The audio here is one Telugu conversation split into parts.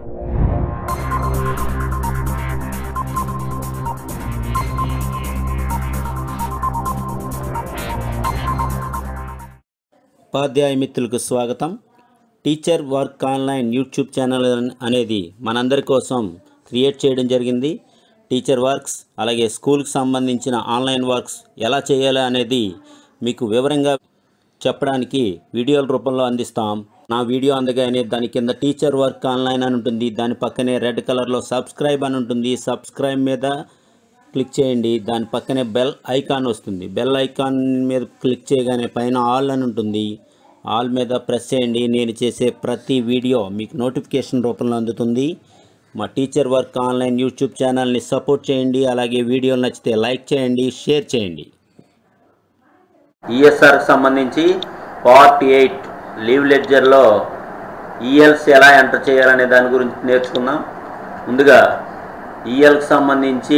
ఉపాధ్యాయ మిత్రులకు స్వాగతం teacher work online YouTube channel అనేది మనందరి కోసం క్రియేట్ చేయడం జరిగింది టీచర్ వర్క్స్ అలాగే స్కూల్కి సంబంధించిన ఆన్లైన్ వర్క్స్ ఎలా చేయాలి అనేది మీకు వివరంగా చెప్పడానికి వీడియోల రూపంలో అందిస్తాం నా వీడియో అందగానే దాని కింద టీచర్ వర్క్ ఆన్లైన్ అని ఉంటుంది దాని పక్కనే రెడ్ కలర్లో సబ్స్క్రైబ్ అని ఉంటుంది సబ్స్క్రైబ్ మీద క్లిక్ చేయండి దాని పక్కనే బెల్ ఐకాన్ వస్తుంది బెల్ ఐకాన్ మీద క్లిక్ చేయగానే పైన ఆల్ అని ఉంటుంది ఆల్ మీద ప్రెస్ చేయండి నేను చేసే ప్రతి వీడియో మీకు నోటిఫికేషన్ రూపంలో అందుతుంది మా టీచర్ వర్క్ ఆన్లైన్ యూట్యూబ్ ఛానల్ని సపోర్ట్ చేయండి అలాగే వీడియోలు నచ్చితే లైక్ చేయండి షేర్ చేయండి ఈఎస్ఆర్కి సంబంధించి పార్ట్ ఎయిట్ లీవ్ లెడ్జర్లో ఈఎల్స్ ఎలా ఎంటర్ చేయాలనే దాని గురించి నేర్చుకుందాం ముందుగా ఈఎల్కి సంబంధించి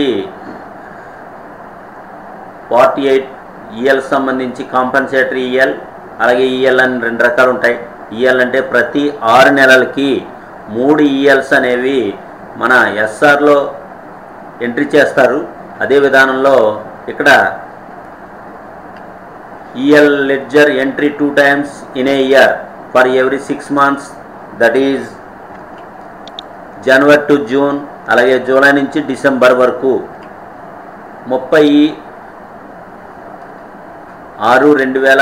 ఫార్టీ ఎయిట్ ఈఎల్ సంబంధించి కాంపన్సేటరీ ఈఎల్ అలాగే ఈఎల్ అని రెండు రకాలు ఉంటాయి ఈఎల్ అంటే ప్రతి ఆరు నెలలకి మూడు ఈఎల్స్ అనేవి మన ఎస్ఆర్లో ఎంట్రీ చేస్తారు అదే విధానంలో ఇక్కడ EL ledger entry two times in a year for every six months that is January to June అలాగే జూలై నుంచి డిసెంబర్ వరకు ముప్పై ఆరు రెండు వేల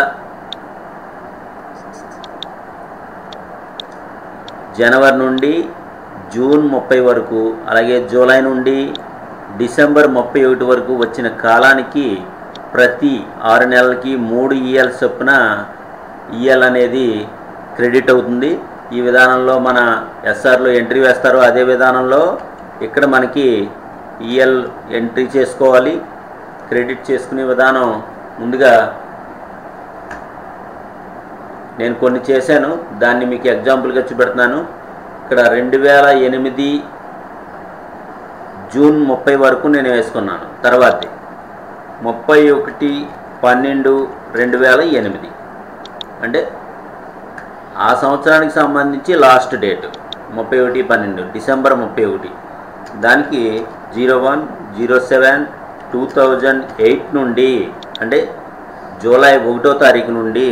జనవరి నుండి జూన్ ముప్పై వరకు అలాగే జూలై నుండి డిసెంబర్ ముప్పై ఒకటి వరకు వచ్చిన కాలానికి ప్రతి ఆరు నెలలకి మూడు ఈఎల్ చొప్పున ఈఎల్ అనేది క్రెడిట్ అవుతుంది ఈ విధానంలో మన ఎస్ఆర్లో ఎంట్రీ వేస్తారు అదే విధానంలో ఇక్కడ మనకి ఈఎల్ ఎంట్రీ చేసుకోవాలి క్రెడిట్ చేసుకునే విధానం ముందుగా నేను కొన్ని చేశాను దాన్ని మీకు ఎగ్జాంపుల్గా చూపెడుతున్నాను ఇక్కడ రెండు వేల ఎనిమిది జూన్ ముప్పై వరకు నేను వేసుకున్నాను తర్వాత ముప్పై ఒకటి పన్నెండు రెండు వేల ఎనిమిది అంటే ఆ సంవత్సరానికి సంబంధించి లాస్ట్ డేట్ ముప్పై ఒకటి పన్నెండు డిసెంబర్ ముప్పై ఒకటి దానికి zero one zero seven two thousand eight నుండి అంటే జూలై ఒకటో తారీఖు నుండి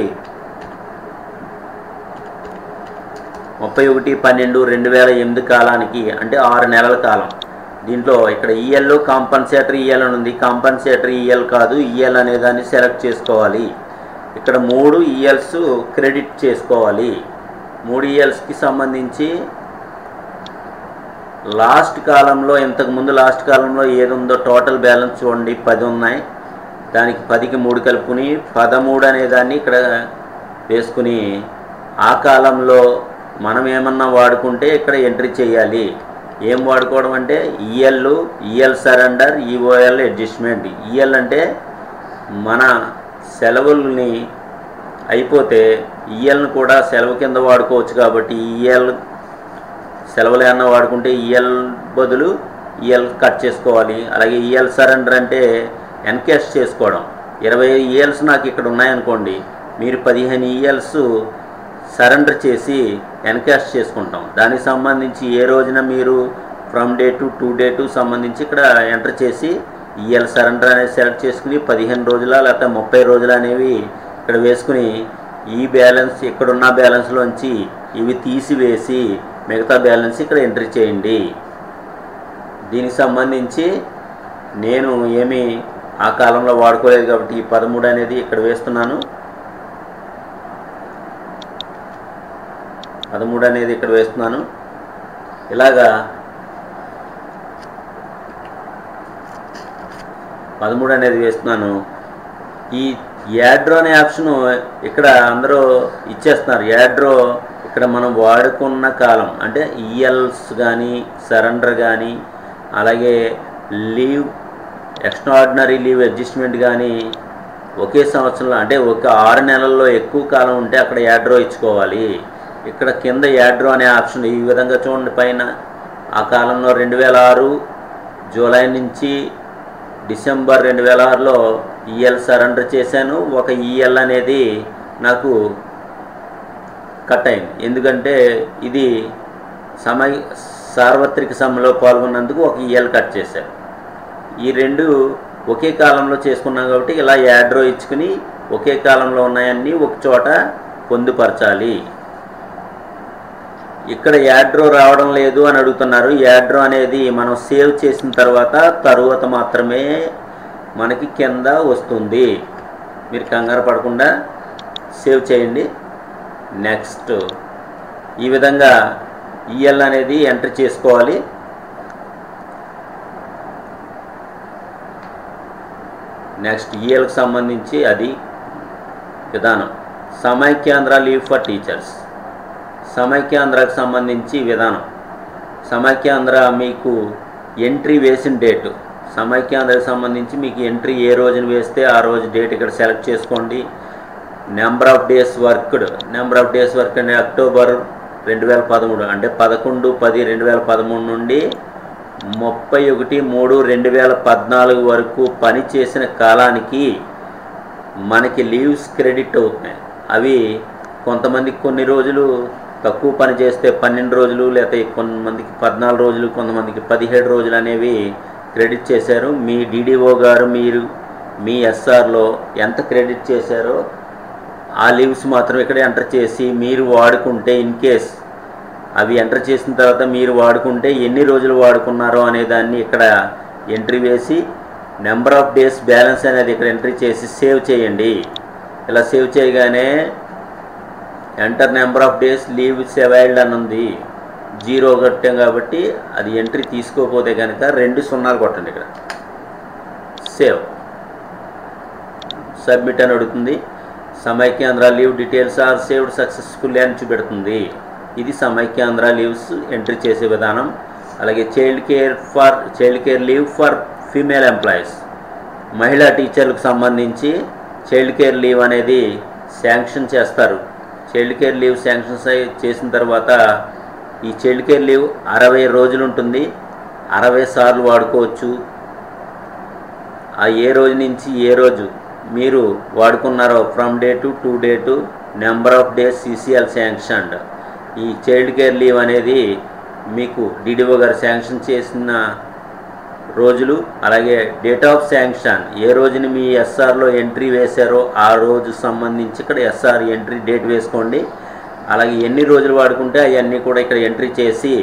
ముప్పై ఒకటి పన్నెండు రెండు వేల ఎనిమిది కాలానికి అంటే ఆరు నెలల కాలం దీంట్లో ఇక్కడ ఈఎల్ కాంపన్సేటరీ ఈఎల్ అని ఉంది కాంపన్సేటరీ ఈఎల్ కాదు ఈఎల్ అనే దాన్ని సెలెక్ట్ చేసుకోవాలి ఇక్కడ మూడు ఈఎల్స్ క్రెడిట్ చేసుకోవాలి మూడు ఈఎల్స్కి సంబంధించి లాస్ట్ కాలంలో ఇంతకుముందు లాస్ట్ కాలంలో ఏది ఉందో టోటల్ బ్యాలెన్స్ చూడండి పది ఉన్నాయి దానికి పదికి మూడు కలుపుకుని పదమూడు అనే దాన్ని ఇక్కడ వేసుకుని ఆ కాలంలో మనం ఏమన్నా వాడుకుంటే ఇక్కడ ఎంట్రీ చేయాలి ఏం వాడుకోవడం అంటే EL EL surrender EOL adjustment EL అంటే మన సెలవుల్ని అయిపోతే ఈఎల్ని కూడా సెలవు కింద వాడుకోవచ్చు కాబట్టి ఈఎల్ సెలవులు ఏమన్నా వాడుకుంటే ఈఎల్ బదులు ఈఎల్ కట్ చేసుకోవాలి అలాగే ఈఎల్ సరెండర్ అంటే ఎన్కాష్ చేసుకోవడం ఇరవై ఈఎల్స్ నాకు ఇక్కడ ఉన్నాయనుకోండి మీరు పదిహేను ఈఎల్స్ సరెండర్ చేసి ఎన్కాష్ చేసుకుంటాం దానికి సంబంధించి ఏ రోజున మీరు from day to two day to సంబంధించి ఇక్కడ ఎంటర్ చేసి ఈఎల్ సరెండర్ అనేది సెలెక్ట్ చేసుకుని పదిహేను రోజుల లేకపోతే ముప్పై రోజులు అనేవి ఇక్కడ వేసుకుని ఈ బ్యాలెన్స్ ఇక్కడున్న బ్యాలెన్స్లోంచి ఇవి తీసివేసి మిగతా బ్యాలెన్స్ ఇక్కడ ఎంట్రీ చేయండి దీనికి సంబంధించి నేను ఏమీ ఆ కాలంలో వాడుకోలేదు కాబట్టి ఈ పదమూడు అనేది ఇక్కడ వేస్తున్నాను పదమూడు అనేది ఇక్కడ వేస్తున్నాను ఇలాగా పదమూడు అనేది వేస్తున్నాను ఈ యాడ్రో అనే ఆప్షన్ ఇక్కడ అందరూ ఇచ్చేస్తున్నారు యాడ్రో ఇక్కడ మనం వాడుకున్న కాలం అంటే ఈఎల్స్ కానీ సరెండర్ కానీ అలాగే లీవ్ ఎక్స్ట్రాడినరీ లీవ్ అడ్జస్ట్మెంట్ కానీ ఒకే సంవత్సరంలో అంటే ఒక ఆరు నెలల్లో ఎక్కువ కాలం ఉంటే అక్కడ యాడ్రో ఇచ్చుకోవాలి ఇక్కడ కింద యాడ్రో అనే ఆప్షన్ ఈ విధంగా చూడండి పైన ఆ కాలంలో రెండు వేల ఆరు జూలై నుంచి డిసెంబర్ రెండు వేల ఆరులో ఈఎల్ సరెండర్ చేశాను ఒక ఈఎల్ అనేది నాకు కట్ అయింది ఎందుకంటే ఇది సమయ సార్వత్రిక సమ్మెలో పాల్గొన్నందుకు ఒక ఈఎల్ కట్ చేశారు ఈ రెండు ఒకే కాలంలో చేసుకున్నాం కాబట్టి ఇలా యాడ్రో ఇచ్చుకుని ఒకే కాలంలో ఉన్నాయన్నీ ఒక చోట పొందుపరచాలి ఇక్కడ యాడ్రో రావడం లేదు అని అడుగుతున్నారు యాడ్రో అనేది మనం సేవ్ చేసిన తర్వాత తరువాత మాత్రమే మనకి కింద వస్తుంది మీరు కంగారు పడకుండా సేవ్ చేయండి నెక్స్ట్ ఈ విధంగా ఈఎల్ అనేది ఎంటర్ చేసుకోవాలి నెక్స్ట్ ఈఎల్కి సంబంధించి అది విధానం సమైక్యాంధ్ర లీవ్ ఫర్ టీచర్స్ సమైక్యాంధ్రకు సంబంధించి విధానం సమైక్యాంధ్ర మీకు ఎంట్రీ వేసిన డేటు సమైక్యాంధ్రకు సంబంధించి మీకు ఎంట్రీ ఏ రోజున వేస్తే ఆ రోజు డేట్ ఇక్కడ సెలెక్ట్ చేసుకోండి number of days worked number of days work అంటే అక్టోబర్ రెండు వేల పదమూడు అంటే పదకొండు పది రెండు వేల పదమూడు నుండి ముప్పై ఒకటి మూడు రెండు వేల పద్నాలుగు వరకు పని చేసిన కాలానికి మనకి లీవ్స్ క్రెడిట్ అవుతున్నాయి అవి కొంతమందికి కొన్ని రోజులు తక్కువ పని చేస్తే పన్నెండు రోజులు లేకపోతే కొంతమందికి పద్నాలుగు రోజులు కొంతమందికి పదిహేడు రోజులు అనేవి క్రెడిట్ చేశారు మీ డీడీఓ గారు మీరు మీ ఎస్ఆర్లో ఎంత క్రెడిట్ చేశారో ఆ లీవ్స్ మాత్రం ఇక్కడ ఎంటర్ చేసి మీరు వాడుకుంటే ఇన్ కేస్ అవి ఎంటర్ చేసిన తర్వాత మీరు వాడుకుంటే ఎన్ని రోజులు వాడుకున్నారో అనే దాన్ని ఇక్కడ ఎంట్రీ వేసి నెంబర్ ఆఫ్ డేస్ బ్యాలెన్స్ అనేది ఇక్కడ ఎంట్రీ చేసి సేవ్ చేయండి ఇలా సేవ్ చేయగానే enter number of days leave availed అని ఉంది జీరో కొట్టాం కాబట్టి అది ఎంట్రీ తీసుకోకపోతే కనుక రెండు సున్నాలు కొట్టండి ఇక్కడ సేవ్ సబ్మిట్ అని అడుగుతుంది సమైక్యాంధ్ర leave details are saved successfully అని చూపెడుతుంది ఇది సమైక్యాంధ్ర లీవ్స్ ఎంట్రీ చేసే విధానం అలాగే child care for child care leave for female employees మహిళా టీచర్లకు సంబంధించి చైల్డ్ కేర్ లీవ్ అనేది శాంక్షన్ చేస్తారు చైల్డ్ కేర్ లీవ్ శాంక్షన్స్ అయి చేసిన తర్వాత ఈ చైల్డ్ కేర్ లీవ్ అరవై రోజులు ఉంటుంది అరవై సార్లు వాడుకోవచ్చు ఆ ఏ రోజు నుంచి ఏ రోజు మీరు వాడుకున్నారో from day to two day to number of days CCL sanctioned ఈ చైల్డ్ కేర్ లీవ్ అనేది మీకు డిడిఓ గారు శాంక్షన్ చేసిన రోజులు అలాగే డేట్ ఆఫ్ శాంక్షన్ ఏ రోజుని మీ ఎస్ఆర్లో ఎంట్రీ వేశారో ఆ రోజు సంబంధించి ఇక్కడ ఎస్ఆర్ ఎంట్రీ డేట్ వేసుకోండి అలాగే ఎన్ని రోజులు వాడుకుంటే అవన్నీ కూడా ఇక్కడ ఎంట్రీ చేసి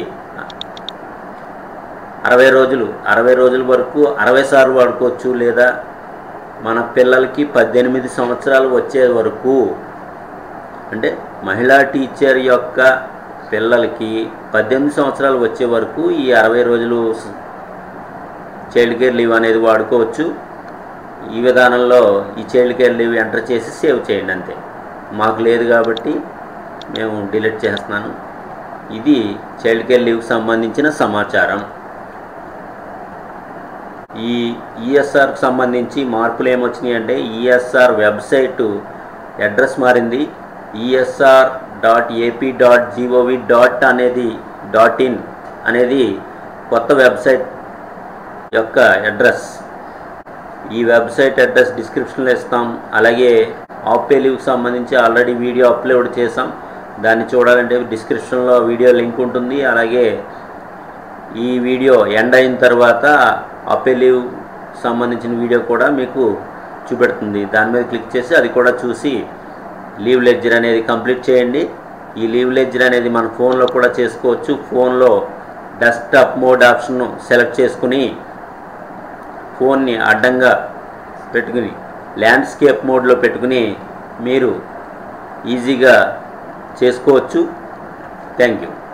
అరవై రోజులు అరవై రోజుల వరకు అరవై సార్లు వాడుకోవచ్చు లేదా మన పిల్లలకి పద్దెనిమిది సంవత్సరాలు వచ్చే వరకు అంటే మహిళా టీచర్ యొక్క పిల్లలకి పద్దెనిమిది సంవత్సరాలు వచ్చే వరకు ఈ అరవై రోజులు చైల్డ్ కేర్ లీవ్ అనేది వాడుకోవచ్చు ఈ విధానంలో ఈ చైల్డ్ కేర్ లీవ్ ఎంటర్ చేసి సేవ్ చేయండి అంతే మాకు లేదు కాబట్టి మేము డిలీట్ చేస్తున్నాను ఇది చైల్డ్ కేర్ లీవ్కి సంబంధించిన సమాచారం ఈ ఈఎస్ఆర్కి సంబంధించి మార్పులు ఏమొచ్చినాయి అంటే ఈఎస్ఆర్ వెబ్సైటు అడ్రస్ మారింది ESR dot AP dot GOV dot అనేది డాట్ ఇన్ అనేది కొత్త వెబ్సైట్ యొక్క అడ్రస్ ఈ వెబ్సైట్ అడ్రస్ డిస్క్రిప్షన్లో ఇస్తాం అలాగే ఆపే లీవ్కి సంబంధించి ఆల్రెడీ వీడియో అప్లోడ్ చేసాం దాన్ని చూడాలంటే డిస్క్రిప్షన్లో వీడియో లింక్ ఉంటుంది అలాగే ఈ వీడియో ఎండ్ అయిన తర్వాత ఆపే లీవ్ సంబంధించిన వీడియో కూడా మీకు చూపెడుతుంది దాని మీద క్లిక్ చేసి అది కూడా చూసి లీవ్ లెడ్జర్ అనేది కంప్లీట్ చేయండి ఈ లీవ్ లెడ్జర్ అనేది మన ఫోన్లో కూడా చేసుకోవచ్చు ఫోన్లో డెస్క్టాప్ మోడ్ ఆప్షన్ను సెలెక్ట్ చేసుకుని ఫోన్ని అడ్డంగా పెట్టుకుని ల్యాండ్స్కేప్ మోడ్లో పెట్టుకుని మీరు ఈజీగా చేసుకోవచ్చు థ్యాంక్ యూ